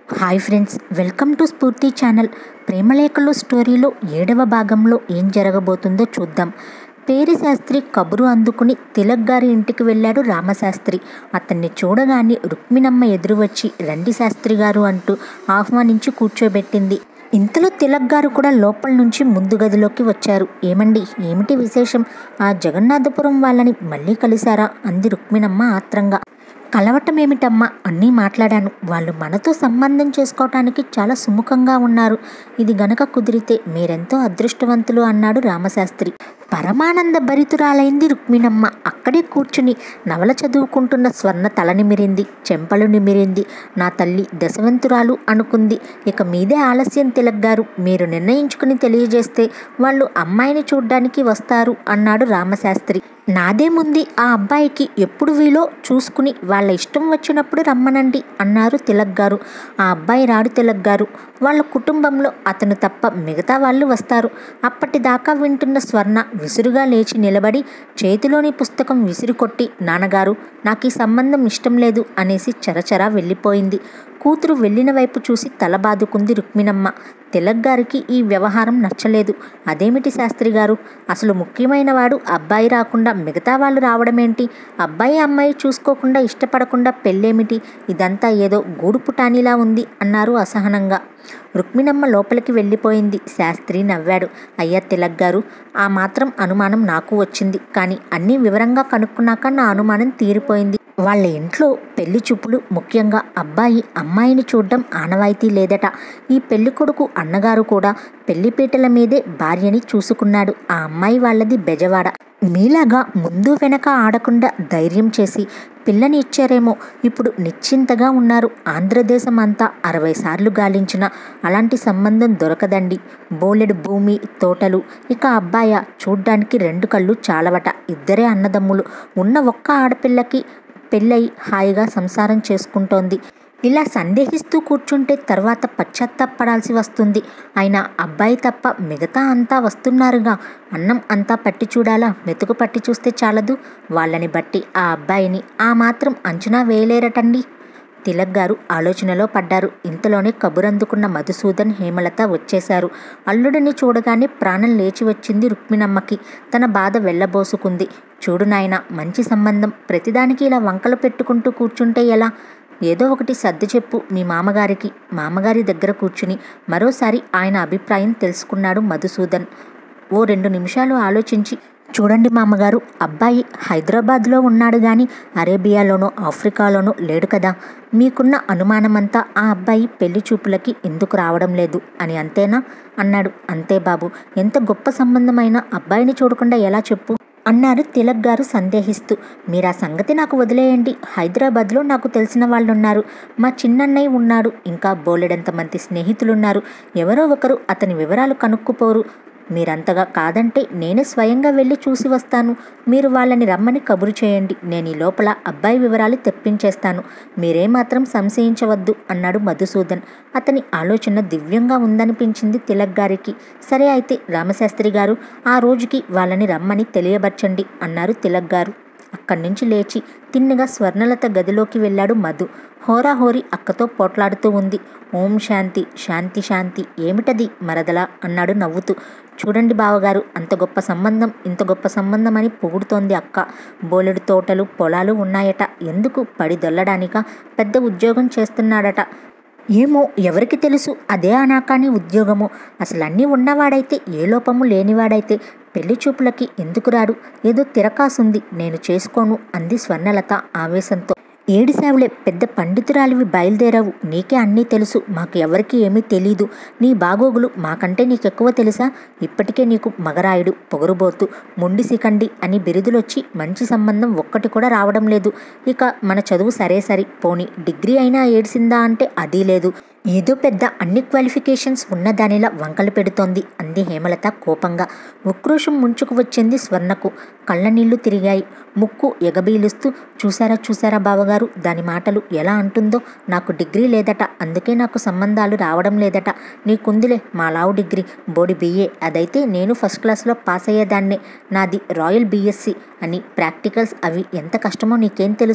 hi friends welcome to Spoorthi channel ప్రేమలేఖలు స్టోరీలో ఏడవ భాగంలో ఏం జరగబోతుందో చూద్దాం పేరి శాస్త్రి కబురు అందుకుని తిలక్ గారి ఇంటికి వెళ్ళాడు రామశాస్త్రి అతన్ని చూడగానే రుక్మిణమ్మ ఎదురు వచ్చి రండి శాస్త్రి గారు అంటూ ఆహ్వానించి కూర్చోబెట్టింది ఇంతలో తిలక్ గారు కూడా లోపల నుంచి ముందు గదిలోకి వచ్చారు ఏమండి ఏమిటి విశేషం ఆ జగన్నాథపురం వాళ్ళని మళ్ళీ కలిశారా అంది రుక్మిణమ్మ ఆత్రంగా కలవటం ఏమిటమ్మా అన్నీ మాట్లాడాను వాళ్ళు మనతో సంబంధం చేసుకోవటానికి చాలా సుముఖంగా ఉన్నారు ఇది గనక కుదిరితే మీరెంతో అదృష్టవంతులు అన్నాడు రామశాస్త్రి పరమానంద భరితురాలైంది రుక్మిణమ్మ అక్కడే కూర్చుని నవల చదువుకుంటున్న స్వర్ణ తల నిమిరింది చెంపలు నిమిరింది నా తల్లి దశవంతురాలు అనుకుంది ఇక మీదే ఆలస్యం తిలగ్గారు మీరు నిర్ణయించుకుని తెలియజేస్తే వాళ్ళు అమ్మాయిని చూడ్డానికి వస్తారు అన్నాడు రామశాస్త్రి నాదేముంది ఆ అబ్బాయికి ఎప్పుడు వీలో చూసుకుని వాళ్ళ ఇష్టం వచ్చినప్పుడు రమ్మనండి అన్నారు తిలక్ గారు ఆ అబ్బాయి రాడు తిలక్ గారు వాళ్ళ కుటుంబంలో అతను తప్ప మిగతా వాళ్ళు వస్తారు అప్పటిదాకా వింటున్న స్వర్ణ విసురుగా లేచి నిలబడి చేతిలోని పుస్తకం విసిరి కొట్టి నాన్నగారు నాకు ఈ సంబంధం ఇష్టం లేదు అనేసి చరచరా వెళ్ళిపోయింది కూతురు వెళ్ళిన వైపు చూసి తల బాదుకుంది రుక్మిణమ్మ తిలక్ గారికి ఈ వ్యవహారం నచ్చలేదు అదేమిటి శాస్త్రి గారు అసలు ముఖ్యమైన వాడు అబ్బాయి రాకుండా మిగతా వాళ్ళు రావడమేంటి అబ్బాయి అమ్మాయి చూసుకోకుండా ఇష్టపడకుండా పెళ్ళేమిటి ఇదంతా ఏదో గూడు పుటానిలా ఉంది అన్నారు అసహనంగా రుక్మిణమ్మ లోపలికి వెళ్ళిపోయింది శాస్త్రి నవ్వాడు అయ్యా తిలక్ గారు ఆ మాత్రం అనుమానం నాకు వచ్చింది కానీ అన్నీ వివరంగా కనుక్కున్నాక నా అనుమానం తీరిపోయింది వాళ్ళ ఇంట్లో పెళ్లి చూపులు ముఖ్యంగా అబ్బాయి అమ్మాయిని చూడడం ఆనవాయితీ లేదట ఈ పెళ్లి కొడుకు అన్నగారు కూడా పెళ్లిపీటల మీదే భార్యని చూసుకున్నాడు ఆ అమ్మాయి వాళ్ళది బెజవాడ మీలాగా ముందు వెనక ఆడకుండా ధైర్యం చేసి పిల్లని ఇచ్చారేమో ఇప్పుడు నిశ్చింతగా ఉన్నారు ఆంధ్రదేశం అంతా అరవై సార్లు గాలించిన అలాంటి సంబంధం దొరకదండి బోలెడు భూమి తోటలు ఇక అబ్బాయ చూడ్డానికి రెండు కళ్ళు చాలవట ఇద్దరే అన్నదమ్ములు ఉన్న ఒక్క ఆడపిల్లకి పెళ్ళై హాయిగా సంసారం చేసుకుంటోంది ఇలా సందేహిస్తూ కూర్చుంటే తర్వాత పశ్చాత్తాపడాల్సి వస్తుంది అయినా అబ్బాయి తప్ప మిగతా అంతా వస్తున్నారుగా అన్నం అంతా పట్టి చూడాలా మెతుకు పట్టి చూస్తే చాలదు వాళ్ళని బట్టి ఆ అబ్బాయిని ఆ మాత్రం అంచనా వేయలేరటండి తిలక్ గారు ఆలోచనలో పడ్డారు ఇంతలోనే కబురందుకున్న మధుసూదన్ హేమలత వచ్చేశారు అల్లుడిని చూడగానే ప్రాణం లేచి వచ్చింది రుక్మిణమ్మకి తన బాధ వెళ్ళబోసుకుంది చూడు నాయన మంచి సంబంధం ప్రతిదానికి ఇలా వంకలు పెట్టుకుంటూ కూర్చుంటే ఎలా ఏదో ఒకటి సర్ది చెప్పు మీ మామగారికి మామగారి దగ్గర కూర్చుని మరోసారి ఆయన అభిప్రాయం తెలుసుకున్నాడు మధుసూదన్ ఓ రెండు నిమిషాలు ఆలోచించి చూడండి మామగారు అబ్బాయి హైదరాబాద్లో ఉన్నాడు కానీ అరేబియాలోనో ఆఫ్రికాలోనో లేడు కదా మీకున్న అనుమానమంతా ఆ అబ్బాయి పెళ్లి చూపులకి ఎందుకు రావడం లేదు అని అంతేనా అన్నాడు అంతే బాబు ఎంత గొప్ప సంబంధమైన అబ్బాయిని చూడకుండా ఎలా చెప్పు అన్నారు తిలక్ గారు సందేహిస్తూ మీరు ఆ సంగతి నాకు వదిలేయండి హైదరాబాద్లో నాకు తెలిసిన వాళ్ళు ఉన్నారు మా చిన్నన్నయ్య ఉన్నాడు ఇంకా బోలెడంత మంది స్నేహితులున్నారు ఎవరో ఒకరు అతని వివరాలు కనుక్కుపోరు మీరంతగా కాదంటే నేనే స్వయంగా వెళ్ళి చూసి వస్తాను మీరు వాళ్ళని రమ్మని కబురు చేయండి నేను ఈ లోపల అబ్బాయి వివరాలు తెప్పించేస్తాను మీరేమాత్రం సంశయించవద్దు అన్నాడు మధుసూదన్ అతని ఆలోచన దివ్యంగా ఉందనిపించింది తిలక్ గారికి సరే అయితే రామశాస్త్రి గారు ఆ రోజుకి వాళ్ళని రమ్మని తెలియబర్చండి అన్నారు తిలక్ గారు అక్కడి నుంచి లేచి తిన్నగా స్వర్ణలత గదిలోకి వెళ్ళాడు మధు హోరాహోరి అక్కతో పోట్లాడుతూ ఉంది ఓం శాంతి శాంతి శాంతి ఏమిటది మరదలా అన్నాడు నవ్వుతూ చూడండి బావగారు అంత గొప్ప సంబంధం ఇంత గొప్ప సంబంధం అని పొగుడుతోంది అక్క బోలెడు తోటలు పొలాలు ఉన్నాయట ఎందుకు పడి దొల్లడానిక పెద్ద ఉద్యోగం చేస్తున్నాడట ఏమో ఎవరికి తెలుసు అదే అనాకాని ఉద్యోగము అసలు అన్నీ ఉన్నవాడైతే ఏ లోపము లేనివాడైతే పెళ్లి చూపులకి ఎందుకు రాడు ఏదో తిరకాసుంది నేను చేసుకోను అంది స్వర్ణలత ఆవేశంతో ఏడిసావులే పెద్ద పండితురాలివి బయలుదేరావు నీకే అన్నీ తెలుసు మాకు ఎవరికి ఏమీ తెలీదు నీ బాగోగులు మాకంటే నీకెక్కువ తెలుసా ఇప్పటికే నీకు మగరాయుడు పొగరుబోతు మొండి సికండి అని బిరుదులొచ్చి మంచి సంబంధం ఒక్కటి కూడా రావడం లేదు ఇక మన చదువు సరే సరి పోని డిగ్రీ అయినా ఏడిసిందా అంటే అది లేదు ఏదో పెద్ద అన్ని క్వాలిఫికేషన్స్ ఉన్నదానిలా వంకలు పెడుతోంది అంది హేమలత కోపంగా ఉక్రోషం ముంచుకు వచ్చింది స్వర్ణకు కళ్ళ నీళ్లు తిరిగాయి ముక్కు ఎగబీలుస్తూ చూసారా చూసారా బావగారు దాని మాటలు ఎలా అంటుందో నాకు డిగ్రీ లేదట అందుకే నాకు సంబంధాలు రావడం లేదట నీకుందిలే మా లావు డిగ్రీ బోడి బిఏ అదైతే నేను ఫస్ట్ క్లాస్లో పాస్ అయ్యేదాన్నే నాది రాయల్ బిఎస్సి అని ప్రాక్టికల్స్ అవి ఎంత కష్టమో నీకేం తెలుసు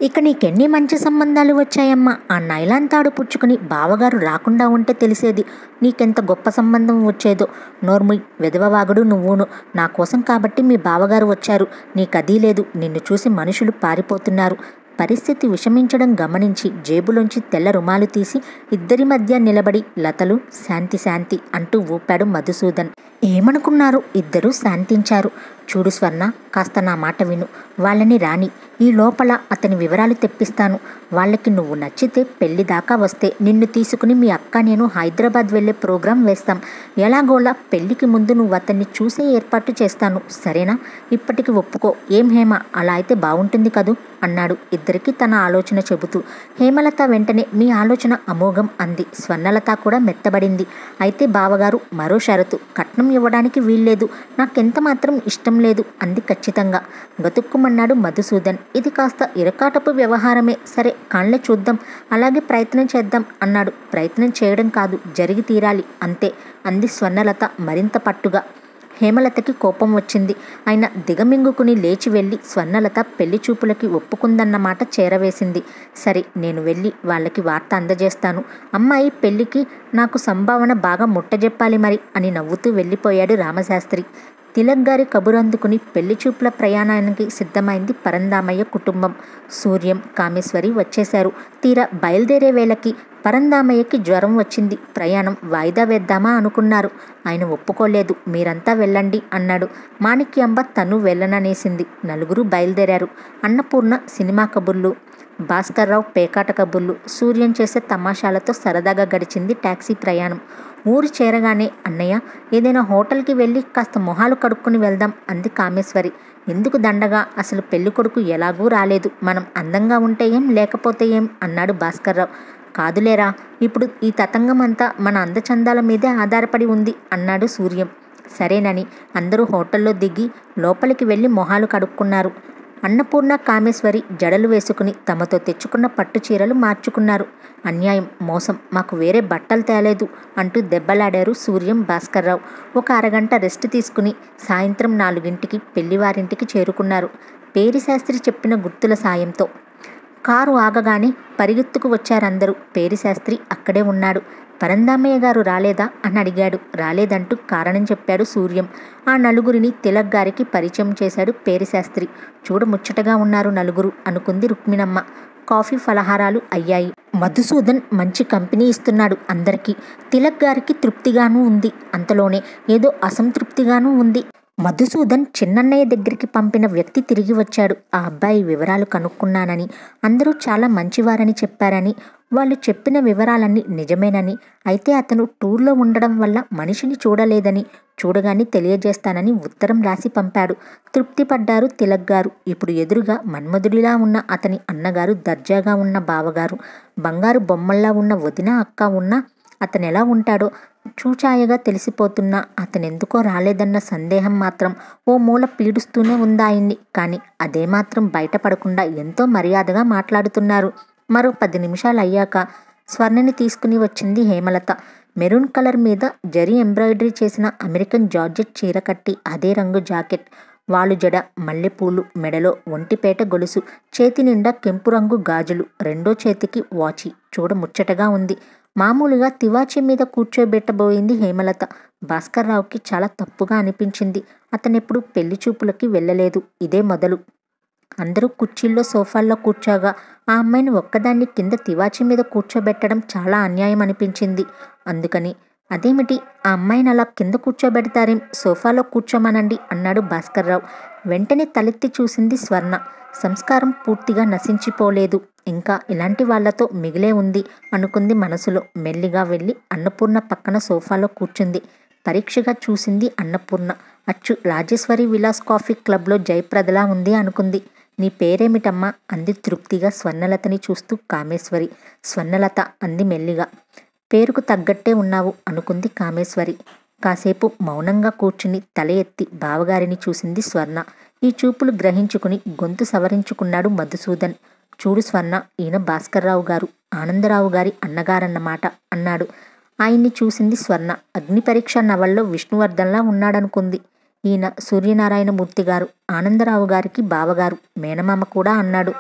ఇక నీకెన్ని మంచి సంబంధాలు వచ్చాయమ్మా ఆ నైలాన్ తాడు పుచ్చుకుని బావగారు రాకుండా ఉంటే తెలిసేది నీకెంత గొప్ప సంబంధం వచ్చేదో నోర్ముయ్ విధవవాగుడు నువ్వును నా కోసం కాబట్టి మీ బావగారు వచ్చారు నీకదీ లేదు నిన్ను చూసి మనుషులు పారిపోతున్నారు పరిస్థితి విషమించడం గమనించి జేబులోంచి తెల్ల రుమాలు తీసి ఇద్దరి మధ్య నిలబడి లతలు శాంతి శాంతి అంటూ ఊపాడు మధుసూదన్ ఏమనుకున్నారు ఇద్దరూ శాంతించారు చూడు స్వర్ణ కాస్త నా మాట విను వాళ్ళని రాని ఈ లోపల అతని వివరాలు తెప్పిస్తాను వాళ్ళకి నువ్వు నచ్చితే పెళ్లి దాకా వస్తే నిన్ను తీసుకుని మీ అక్క నేను హైదరాబాద్ వెళ్ళే ప్రోగ్రాం వేస్తాం ఎలాగోలా పెళ్లికి ముందు నువ్వు అతన్ని చూసే ఏర్పాటు చేస్తాను సరేనా ఇప్పటికి ఒప్పుకో ఏం హేమ అలా అయితే బాగుంటుంది కదూ అన్నాడు ఇద్దరికి తన ఆలోచన చెబుతూ హేమలత వెంటనే మీ ఆలోచన అమోఘం అంది స్వర్ణలత కూడా మెత్తబడింది అయితే బావగారు మరో షరతు కట్నం ఇవ్వడానికి వీల్లేదు నాకెంత మాత్రం ఇష్టం లేదు అంది ఖచ్చితంగా గతుక్కుమన్నాడు మధుసూదన్ ఇది కాస్త ఇరకాటపు వ్యవహారమే సరే కాళ్ళే చూద్దాం అలాగే ప్రయత్నం చేద్దాం అన్నాడు ప్రయత్నం చేయడం కాదు జరిగి తీరాలి అంతే అంది స్వర్ణలత మరింత పట్టుగా హేమలతకి కోపం వచ్చింది ఆయన దిగమింగుకుని లేచి వెళ్ళి స్వర్ణలత పెళ్లి చూపులకి ఒప్పుకుందన్నమాట చేరవేసింది సరే నేను వెళ్ళి వాళ్ళకి వార్త అందజేస్తాను అమ్మాయి పెళ్లికి నాకు సంభావన బాగా ముట్టజెప్పాలి మరి అని నవ్వుతూ వెళ్ళిపోయాడు రామశాస్త్రి తిలక్ గారి కబురు అందుకుని పెళ్లి చూపుల ప్రయాణానికి సిద్ధమైంది పరందామయ్య కుటుంబం సూర్యం కామేశ్వరి వచ్చేశారు తీరా బయలుదేరే వేళకి పరందామయ్యకి జ్వరం వచ్చింది ప్రయాణం వాయిదా వేద్దామా అనుకున్నారు ఆయన ఒప్పుకోలేదు మీరంతా వెళ్ళండి అన్నాడు మాణిక్యాంబ తను వెళ్ళననేసింది నలుగురు బయలుదేరారు అన్నపూర్ణ సినిమా కబుర్లు భాస్కర్రావు పేకాట కబుర్లు సూర్యం చేసే తమాషాలతో సరదాగా గడిచింది టాక్సీ ప్రయాణం ఊరు చేరగానే అన్నయ్య ఏదైనా హోటల్కి వెళ్ళి కాస్త మొహాలు కడుక్కొని వెళ్దాం అంది కామేశ్వరి ఎందుకు దండగా అసలు పెళ్లి కొడుకు ఎలాగూ రాలేదు మనం అందంగా ఉంటే ఏం లేకపోతే ఏం అన్నాడు భాస్కర్రావు కాదులేరా ఇప్పుడు ఈ తతంగం అంతా మన అందచందాల మీదే ఆధారపడి ఉంది అన్నాడు సూర్యం సరేనని అందరూ హోటల్లో దిగి లోపలికి వెళ్ళి మొహాలు కడుక్కున్నారు అన్నపూర్ణ కామేశ్వరి జడలు వేసుకుని తమతో తెచ్చుకున్న పట్టు చీరలు మార్చుకున్నారు అన్యాయం మోసం మాకు వేరే బట్టలు తేలేదు అంటూ దెబ్బలాడారు సూర్యం భాస్కర్రావు ఒక అరగంట రెస్ట్ తీసుకుని సాయంత్రం నాలుగింటికి పెళ్లివారింటికి చేరుకున్నారు పేరిశాస్త్రి చెప్పిన గుర్తుల సాయంతో కారు ఆగగానే పరిగెత్తుకు వచ్చారందరూ పేరిశాస్త్రి అక్కడే ఉన్నాడు పరందామయ్య గారు రాలేదా అని అడిగాడు రాలేదంటూ కారణం చెప్పాడు సూర్యం ఆ నలుగురిని తిలక్ గారికి పరిచయం చేశాడు పేరిశాస్త్రి చూడముచ్చటగా ఉన్నారు నలుగురు అనుకుంది రుక్మిణమ్మ కాఫీ ఫలహారాలు అయ్యాయి మధుసూదన్ మంచి కంపెనీ ఇస్తున్నాడు అందరికీ తిలక్ గారికి తృప్తిగానూ ఉంది అంతలోనే ఏదో అసంతృప్తిగానూ ఉంది మధుసూదన్ చిన్నన్నయ్య దగ్గరికి పంపిన వ్యక్తి తిరిగి వచ్చాడు ఆ అబ్బాయి వివరాలు కనుక్కున్నానని అందరూ చాలా మంచివారని చెప్పారని వాళ్ళు చెప్పిన వివరాలన్నీ నిజమేనని అయితే అతను టూర్లో ఉండడం వల్ల మనిషిని చూడలేదని చూడగానే తెలియజేస్తానని ఉత్తరం రాసి పంపాడు తృప్తి పడ్డారు తిలక్ గారు ఇప్పుడు ఎదురుగా మన్మధుడిలా ఉన్న అతని అన్నగారు దర్జాగా ఉన్న బావగారు బంగారు బొమ్మల్లా ఉన్న వదిన అక్క ఉన్న అతను ఎలా ఉంటాడో చూచాయగా తెలిసిపోతున్నా అతనెందుకో రాలేదన్న సందేహం మాత్రం ఓ మూల పీడుస్తూనే ఉందాయన్ని కానీ అదేమాత్రం బయటపడకుండా ఎంతో మర్యాదగా మాట్లాడుతున్నారు మరో పది నిమిషాలు అయ్యాక స్వర్ణని తీసుకుని వచ్చింది హేమలత మెరూన్ కలర్ మీద జరీ ఎంబ్రాయిడరీ చేసిన అమెరికన్ జార్జెట్ చీర కట్టి అదే రంగు జాకెట్ వాలు జడ మల్లెపూలు మెడలో ఒంటిపేట గొలుసు చేతి నిండా కెంపు రంగు గాజులు రెండో చేతికి వాచి చూడ ముచ్చటగా ఉంది మామూలుగా తివాచి మీద కూర్చోబెట్టబోయింది హేమలత భాస్కర్రావుకి చాలా తప్పుగా అనిపించింది అతనెప్పుడు పెళ్లి చూపులకి వెళ్ళలేదు ఇదే మొదలు అందరూ కుర్చీల్లో సోఫాల్లో కూర్చోగా ఆ అమ్మాయిని ఒక్కదాన్ని కింద తివాచి మీద కూర్చోబెట్టడం చాలా అన్యాయం అనిపించింది అందుకని అదేమిటి ఆ అమ్మాయిని అలా కింద కూర్చోబెడతారేం సోఫాలో కూర్చోమనండి అన్నాడు భాస్కర్రావు వెంటనే తలెత్తి చూసింది స్వర్ణ సంస్కారం పూర్తిగా నశించిపోలేదు ఇంకా ఇలాంటి వాళ్లతో మిగిలే ఉంది అనుకుంది మనసులో మెల్లిగా వెళ్ళి అన్నపూర్ణ పక్కన సోఫాలో కూర్చుంది పరీక్షగా చూసింది అన్నపూర్ణ అచ్చు రాజేశ్వరి విలాస్ కాఫీ క్లబ్లో జయప్రదలా ఉంది అనుకుంది నీ పేరేమిటమ్మా అంది తృప్తిగా స్వర్ణలతని చూస్తూ కామేశ్వరి స్వర్ణలత అంది మెల్లిగా పేరుకు తగ్గట్టే ఉన్నావు అనుకుంది కామేశ్వరి కాసేపు మౌనంగా కూర్చుని తల ఎత్తి బావగారిని చూసింది స్వర్ణ ఈ చూపులు గ్రహించుకుని గొంతు సవరించుకున్నాడు మధుసూదన్ చూడు స్వర్ణ ఈయన భాస్కర్రావు గారు ఆనందరావు గారి అన్నగారన్నమాట అన్నాడు ఆయన్ని చూసింది స్వర్ణ అగ్ని పరీక్ష నవల్లో విష్ణువర్ధన్లా ఉన్నాడనుకుంది ఈయన సూర్యనారాయణమూర్తి గారు ఆనందరావు గారికి బావగారు మేనమామ కూడా అన్నాడు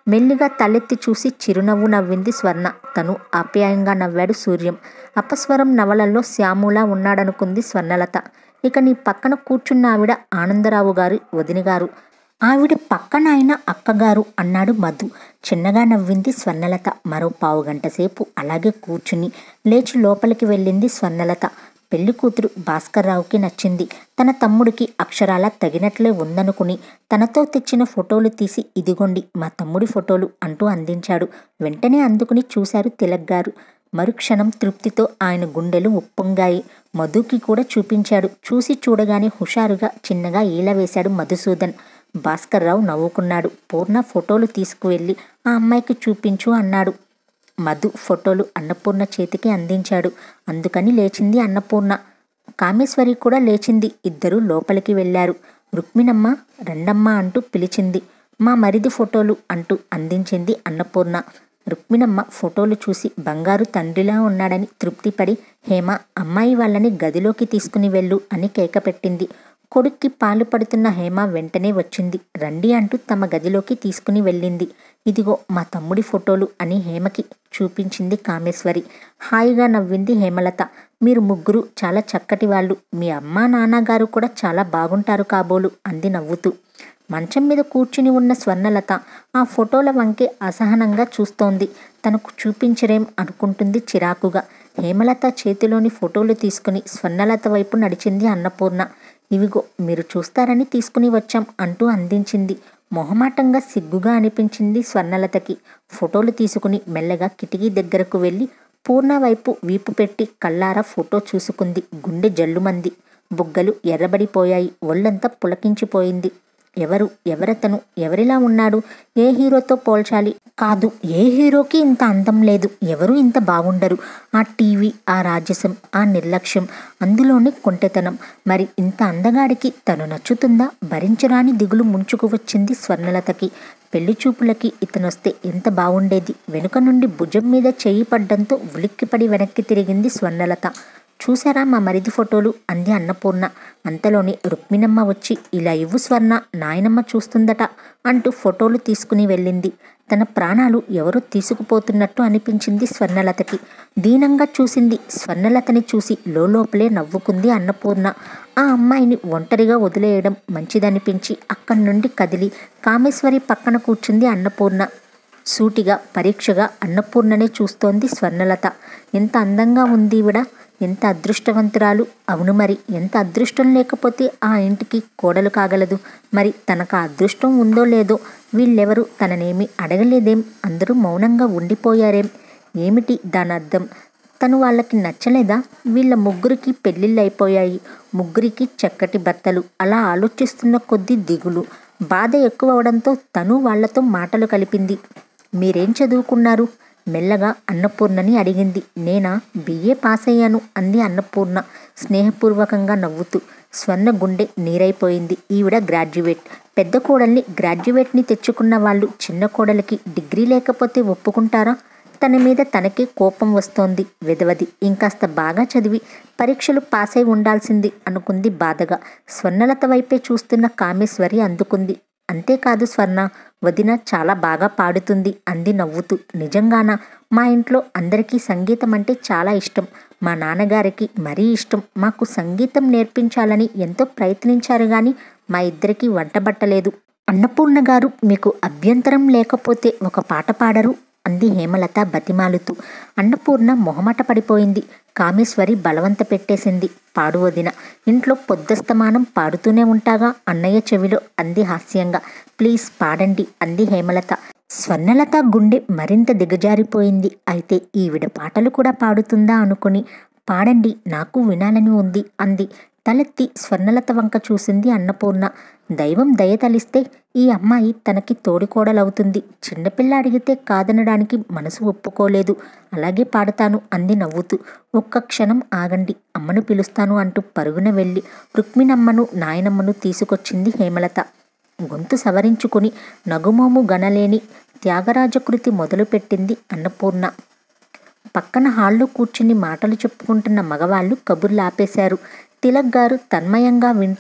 మెల్లిగా తలెత్తి చూసి చిరునవ్వు నవ్వింది స్వర్ణ తను ఆప్యాయంగా నవ్వాడు సూర్యం అపస్వరం నవలల్లో శ్యాములా ఉన్నాడనుకుంది స్వర్ణలత ఇక నీ పక్కన కూర్చున్న ఆవిడ ఆనందరావు గారి వదిని గారు ఆవిడ పక్కన ఆయన అక్కగారు అన్నాడు మధు చిన్నగా నవ్వింది స్వర్ణలత మరో పావు గంట సేపు అలాగే కూర్చుని లేచి లోపలికి వెళ్ళింది స్వర్ణలత పెళ్లి కూతురు భాస్కర్రావుకి నచ్చింది తన తమ్ముడికి అక్షరాల తగినట్లే ఉందనుకుని తనతో తెచ్చిన ఫోటోలు తీసి ఇదిగోండి మా తమ్ముడి ఫోటోలు అంటూ అందించాడు వెంటనే అందుకుని చూశారు తిలక్ గారు మరుక్షణం తృప్తితో ఆయన గుండెలు ఉప్పొంగాయి మధుకి కూడా చూపించాడు చూసి చూడగానే హుషారుగా చిన్నగా ఈల వేశాడు మధుసూదన్ భాస్కర్రావు నవ్వుకున్నాడు పూర్ణ ఫోటోలు తీసుకువెళ్ళి ఆ అమ్మాయికి చూపించు అన్నాడు మధు ఫోటోలు అన్నపూర్ణ చేతికి అందించాడు అందుకని లేచింది అన్నపూర్ణ కామేశ్వరి కూడా లేచింది ఇద్దరూ లోపలికి వెళ్ళారు రుక్మిణమ్మ రండమ్మ అంటూ పిలిచింది మా మరిది ఫోటోలు అంటూ అందించింది అన్నపూర్ణ రుక్మిణమ్మ ఫోటోలు చూసి బంగారు తండ్రిలా ఉన్నాడని తృప్తిపడి హేమ అమ్మాయి వాళ్ళని గదిలోకి తీసుకుని వెళ్ళు అని కేక పెట్టింది కొడుక్కి పాలు పడుతున్న హేమ వెంటనే వచ్చింది రండి అంటూ తమ గదిలోకి తీసుకుని వెళ్ళింది ఇదిగో మా తమ్ముడి ఫోటోలు అని హేమకి చూపించింది కామేశ్వరి హాయిగా నవ్వింది హేమలత మీరు ముగ్గురు చాలా చక్కటి వాళ్ళు మీ అమ్మా నాన్నగారు కూడా చాలా బాగుంటారు కాబోలు అంది నవ్వుతూ మంచం మీద కూర్చుని ఉన్న స్వర్ణలత ఆ ఫోటోల వంకే అసహనంగా చూస్తోంది తనకు చూపించరేం అనుకుంటుంది చిరాకుగా హేమలత చేతిలోని ఫోటోలు తీసుకుని స్వర్ణలత వైపు నడిచింది అన్నపూర్ణ ఇవిగో మీరు చూస్తారని తీసుకుని వచ్చాం అంటూ అందించింది మొహమాటంగా సిగ్గుగా అనిపించింది స్వర్ణలతకి ఫోటోలు తీసుకుని మెల్లగా కిటికీ దగ్గరకు వెళ్ళి పూర్ణ వైపు వీపు పెట్టి కళ్ళారా ఫోటో చూసుకుంది గుండె జల్లుమంది బుగ్గలు ఎర్రబడిపోయాయి ఒళ్ళంతా పులకించిపోయింది ఎవరు ఎవరతను ఎవరిలా ఉన్నాడు ఏ హీరోతో పోల్చాలి కాదు ఏ హీరోకి ఇంత అందం లేదు ఎవరు ఇంత బాగుండరు ఆ టీవీ ఆ రాజసం ఆ నిర్లక్ష్యం అందులోని కొంటెతనం మరి ఇంత అందగాడికి తను నచ్చుతుందా భరించరాని దిగులు ముంచుకు వచ్చింది స్వర్ణలతకి పెళ్లి చూపులకి ఇతనొస్తే ఎంత బాగుండేది వెనుక నుండి భుజం మీద చెయ్యి పడ్డంతో ఉలిక్కిపడి వెనక్కి తిరిగింది స్వర్ణలత చూసారా మా మరిది ఫోటోలు అంది అన్నపూర్ణ అంతలోనే రుక్మిణమ్మ వచ్చి ఇలా ఇవ్వు స్వర్ణ నాయనమ్మ చూస్తుందట అంటూ ఫోటోలు తీసుకుని వెళ్ళింది తన ప్రాణాలు ఎవరో తీసుకుపోతున్నట్టు అనిపించింది స్వర్ణలతకి దీనంగా చూసింది స్వర్ణలతని చూసి లోపలే నవ్వుకుంది అన్నపూర్ణ ఆ అమ్మాయిని ఒంటరిగా వదిలేయడం మంచిదనిపించి అక్కడి నుండి కదిలి కామేశ్వరి పక్కన కూర్చుంది అన్నపూర్ణ సూటిగా పరీక్షగా అన్నపూర్ణనే చూస్తోంది స్వర్ణలత ఎంత అందంగా ఉంది ఈవిడ ఎంత అదృష్టవంతురాలు అవును మరి ఎంత అదృష్టం లేకపోతే ఆ ఇంటికి కోడలు కాగలదు మరి తనకు ఆ అదృష్టం ఉందో లేదో వీళ్ళెవరు తననేమి అడగలేదేం అందరూ మౌనంగా ఉండిపోయారేం ఏమిటి దాని అర్థం తను వాళ్ళకి నచ్చలేదా వీళ్ళ ముగ్గురికి పెళ్ళిళ్ళు అయిపోయాయి ముగ్గురికి చక్కటి భర్తలు అలా ఆలోచిస్తున్న కొద్దీ దిగులు బాధ ఎక్కువ అవడంతో తను వాళ్లతో మాటలు కలిపింది మీరేం చదువుకున్నారు మెల్లగా అన్నపూర్ణని అడిగింది నేనా బిఏ పాస్ అయ్యాను అంది అన్నపూర్ణ స్నేహపూర్వకంగా నవ్వుతూ స్వర్ణ గుండె నీరైపోయింది ఈవిడ గ్రాడ్యుయేట్ పెద్ద కోడల్ని గ్రాడ్యుయేట్ని తెచ్చుకున్న వాళ్ళు చిన్న కోడలికి డిగ్రీ లేకపోతే ఒప్పుకుంటారా తన మీద తనకే కోపం వస్తోంది వెదవది ఇంకాస్త బాగా చదివి పరీక్షలు పాస్ అయి ఉండాల్సింది అనుకుంది బాధగా స్వర్ణలత వైపే చూస్తున్న కామేశ్వరి అందుకుంది అంతేకాదు స్వర్ణ వదిన చాలా బాగా పాడుతుంది అంది నవ్వుతూ నిజంగానా మా ఇంట్లో అందరికీ సంగీతం అంటే చాలా ఇష్టం మా నాన్నగారికి మరీ ఇష్టం మాకు సంగీతం నేర్పించాలని ఎంతో ప్రయత్నించారు కానీ మా ఇద్దరికి వంటబట్టలేదు అన్నపూర్ణ గారు మీకు అభ్యంతరం లేకపోతే ఒక పాట పాడరు అంది హేమలత బతిమాలుతూ అన్నపూర్ణ మొహమాట పడిపోయింది కామేశ్వరి బలవంత పెట్టేసింది పాడు వదిన ఇంట్లో పొద్దస్తమానం పాడుతూనే ఉంటాగా అన్నయ్య చెవిలో అంది హాస్యంగా ప్లీజ్ పాడండి అంది హేమలత స్వర్ణలత గుండె మరింత దిగజారిపోయింది అయితే ఈవిడ పాటలు కూడా పాడుతుందా అనుకుని పాడండి నాకు వినాలని ఉంది అంది తలెత్తి స్వర్ణలత వంక చూసింది అన్నపూర్ణ దైవం దయతలిస్తే ఈ అమ్మాయి తనకి తోడికోడలవుతుంది చిన్నపిల్ల అడిగితే కాదనడానికి మనసు ఒప్పుకోలేదు అలాగే పాడతాను అంది నవ్వుతూ ఒక్క క్షణం ఆగండి అమ్మను పిలుస్తాను అంటూ పరుగున వెళ్ళి రుక్మిణమ్మను నాయనమ్మను తీసుకొచ్చింది హేమలత గొంతు సవరించుకుని నగుమోము గనలేని త్యాగరాజకృతి మొదలుపెట్టింది అన్నపూర్ణ పక్కన హాల్లో కూర్చుని మాటలు చెప్పుకుంటున్న మగవాళ్ళు కబుర్లు ఆపేశారు తిలక్ గారు తన్మయంగా వింటూ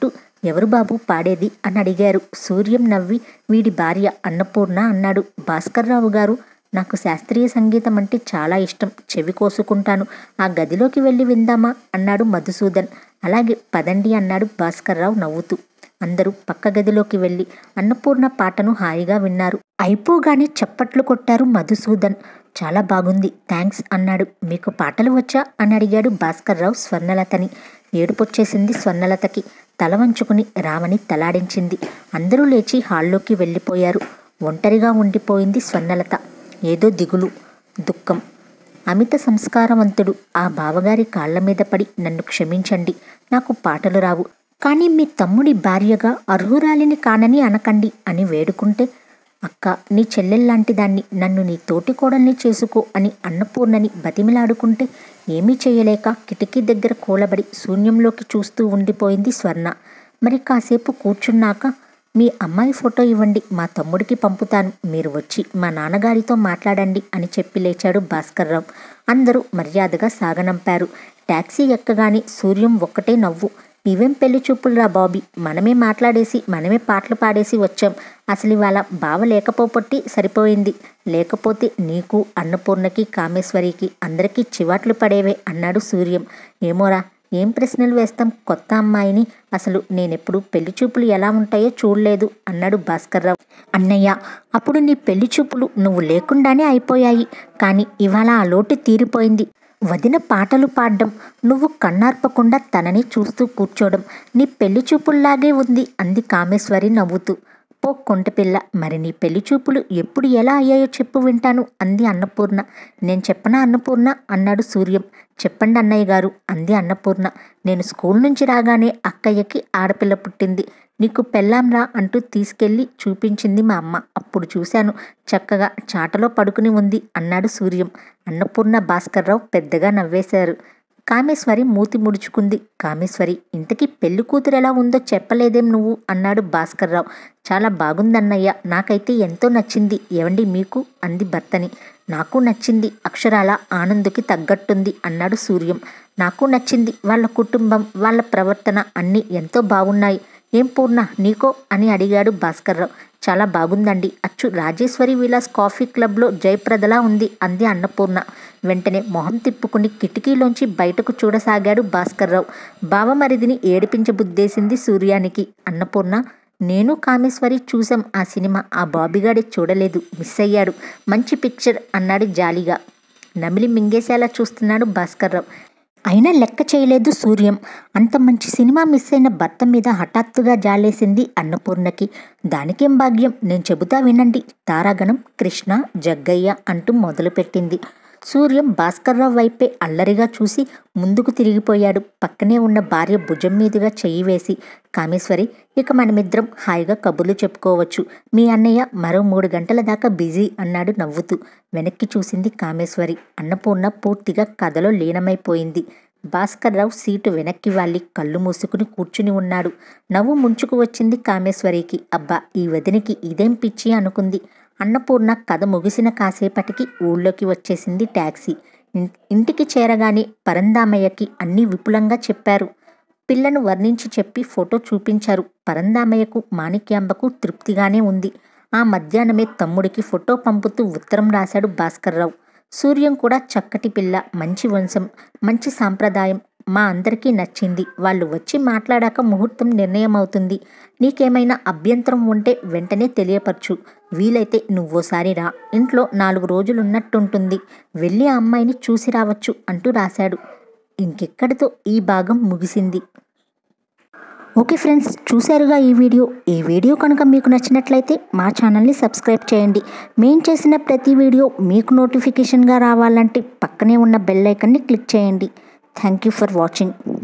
ఎవరు బాబు పాడేది అని అడిగారు సూర్యం నవ్వి వీడి భార్య అన్నపూర్ణ అన్నాడు భాస్కర్రావు గారు నాకు శాస్త్రీయ సంగీతం అంటే చాలా ఇష్టం చెవి కోసుకుంటాను ఆ గదిలోకి వెళ్ళి విందామా అన్నాడు మధుసూదన్ అలాగే పదండి అన్నాడు భాస్కర్రావు నవ్వుతూ అందరూ పక్క గదిలోకి వెళ్ళి అన్నపూర్ణ పాటను హాయిగా విన్నారు అయిపోగానే చప్పట్లు కొట్టారు మధుసూదన్ చాలా బాగుంది థ్యాంక్స్ అన్నాడు మీకు పాటలు వచ్చా అని అడిగాడు భాస్కర్రావు స్వర్ణలతని ఏడుపొచ్చేసింది స్వర్ణలతకి తల వంచుకుని రామని తలాడించింది అందరూ లేచి హాల్లోకి వెళ్ళిపోయారు ఒంటరిగా ఉండిపోయింది స్వర్ణలత ఏదో దిగులు దుఃఖం అమిత సంస్కారవంతుడు ఆ బావగారి కాళ్ల మీద పడి నన్ను క్షమించండి నాకు పాటలు రావు కానీ మీ తమ్ముడి భార్యగా అర్హురాలిని కానని అనకండి అని వేడుకుంటే అక్క నీ చెల్లెల్లాంటి దాన్ని నన్ను నీ తోటి కోడల్ని చేసుకో అని అన్నపూర్ణని బతిమిలాడుకుంటే ఏమీ చేయలేక కిటికీ దగ్గర కూలబడి శూన్యంలోకి చూస్తూ ఉండిపోయింది స్వర్ణ మరి కాసేపు కూర్చున్నాక మీ అమ్మాయి ఫోటో ఇవ్వండి మా తమ్ముడికి పంపుతాను మీరు వచ్చి మా నాన్నగారితో మాట్లాడండి అని చెప్పి లేచాడు భాస్కర్రావు అందరూ మర్యాదగా సాగనంపారు ట్యాక్సీ ఎక్కగానే సూర్యం ఒక్కటే నవ్వు ఇవేం పెళ్లి చూపులురా బాబీ మనమే మాట్లాడేసి మనమే పాటలు పాడేసి వచ్చాం అసలు ఇవాళ బావ లేకపోబట్టి సరిపోయింది లేకపోతే నీకు అన్నపూర్ణకి కామేశ్వరికి అందరికీ చివాట్లు పడేవే అన్నాడు సూర్యం ఏమోరా ఏం ప్రశ్నలు వేస్తాం కొత్త అమ్మాయిని అసలు నేనెప్పుడు పెళ్లి చూపులు ఎలా ఉంటాయో చూడలేదు అన్నాడు భాస్కర్రావు అన్నయ్య అప్పుడు నీ పెళ్లి చూపులు నువ్వు లేకుండానే అయిపోయాయి కానీ ఇవాళ ఆ లోటు తీరిపోయింది వదిన పాటలు పాడడం నువ్వు కన్నార్పకుండా తనని చూస్తూ కూర్చోవడం నీ పెళ్లి చూపుల్లాగే ఉంది అంది కామేశ్వరి నవ్వుతూ పో కొంటపిల్ల మరి నీ పెళ్లి చూపులు ఎప్పుడు ఎలా అయ్యాయో చెప్పు వింటాను అంది అన్నపూర్ణ నేను చెప్పనా అన్నపూర్ణ అన్నాడు సూర్యం చెప్పండి అన్నయ్య గారు అంది అన్నపూర్ణ నేను స్కూల్ నుంచి రాగానే అక్కయ్యకి ఆడపిల్ల పుట్టింది నీకు పెళ్ళాంరా అంటూ తీసుకెళ్ళి చూపించింది మా అమ్మ అప్పుడు చూశాను చక్కగా చాటలో పడుకుని ఉంది అన్నాడు సూర్యం అన్నపూర్ణ భాస్కర్రావు పెద్దగా నవ్వేశారు కామేశ్వరి మూతి ముడుచుకుంది కామేశ్వరి ఇంతకీ పెళ్లి కూతురు ఎలా ఉందో చెప్పలేదేం నువ్వు అన్నాడు భాస్కర్రావు చాలా బాగుందన్నయ్య నాకైతే ఎంతో నచ్చింది ఏవండి మీకు అంది భర్తని నాకు నచ్చింది అక్షరాల ఆనందుకి తగ్గట్టుంది అన్నాడు సూర్యం నాకు నచ్చింది వాళ్ళ కుటుంబం వాళ్ళ ప్రవర్తన అన్నీ ఎంతో బాగున్నాయి ఏం పూర్ణ నీకో అని అడిగాడు భాస్కర్రావు చాలా బాగుందండి అచ్చు రాజేశ్వరి విలాస్ కాఫీ క్లబ్లో జయప్రదలా ఉంది అంది అన్నపూర్ణ వెంటనే మొహం తిప్పుకుని కిటికీలోంచి బయటకు చూడసాగాడు భాస్కర్రావు బావమరిదిని ఏడిపించబుద్దేసింది సూర్యానికి అన్నపూర్ణ నేను కామేశ్వరి చూసాం ఆ సినిమా ఆ బాబీగాడి చూడలేదు మిస్ అయ్యాడు మంచి పిక్చర్ అన్నాడు జాలిగా నమిలి మింగేసేలా చూస్తున్నాడు భాస్కర్రావు అయినా లెక్క చేయలేదు సూర్యం అంత మంచి సినిమా మిస్ అయిన భర్త మీద హఠాత్తుగా జాలేసింది అన్నపూర్ణకి దానికేం భాగ్యం నేను చెబుతా వినండి తారాగణం కృష్ణ జగ్గయ్య అంటూ మొదలుపెట్టింది సూర్యం భాస్కర్రావు వైపే అల్లరిగా చూసి ముందుకు తిరిగిపోయాడు పక్కనే ఉన్న భార్య భుజం మీదుగా చెయ్యి వేసి కామేశ్వరి ఇక మనమిద్దరం హాయిగా కబుర్లు చెప్పుకోవచ్చు మీ అన్నయ్య మరో మూడు గంటల దాకా బిజీ అన్నాడు నవ్వుతూ వెనక్కి చూసింది కామేశ్వరి అన్నపూర్ణ పూర్తిగా కథలో లీనమైపోయింది భాస్కర్రావు సీటు వెనక్కి వాళ్ళి కళ్ళు మూసుకుని కూర్చుని ఉన్నాడు నవ్వు ముంచుకు వచ్చింది కామేశ్వరికి అబ్బా ఈ వదినికి ఇదేం పిచ్చి అనుకుంది అన్నపూర్ణ కథ ముగిసిన కాసేపటికి ఊళ్ళోకి వచ్చేసింది ట్యాక్సీ ఇంటికి చేరగానే పరందామయ్యకి అన్నీ విపులంగా చెప్పారు పిల్లను వర్ణించి చెప్పి ఫోటో చూపించారు పరందామయ్యకు మాణిక్యాంబకు తృప్తిగానే ఉంది ఆ మధ్యాహ్నమే తమ్ముడికి ఫోటో పంపుతూ ఉత్తరం రాశాడు భాస్కర్రావు సూర్యం కూడా చక్కటి పిల్ల మంచి వంశం మంచి సాంప్రదాయం మా అందరికీ నచ్చింది వాళ్ళు వచ్చి మాట్లాడాక ముహూర్తం నిర్ణయం అవుతుంది నీకేమైనా అభ్యంతరం ఉంటే వెంటనే తెలియపరచు వీలైతే నువ్వోసారి రా ఇంట్లో నాలుగు రోజులున్నట్టుంటుంది వెళ్ళి ఆ అమ్మాయిని చూసి రావచ్చు అంటూ రాశాడు ఇంకెక్కడితో ఈ భాగం ముగిసింది ఓకే ఫ్రెండ్స్ చూశారుగా ఈ వీడియో ఈ వీడియో కనుక మీకు నచ్చినట్లయితే మా ఛానల్ని సబ్స్క్రైబ్ చేయండి మేం చేసిన ప్రతి వీడియో మీకు నోటిఫికేషన్గా రావాలంటే పక్కనే ఉన్న బెల్ ఐకన్ని క్లిక్ చేయండి థ్యాంక్ యూ ఫర్ వాచింగ్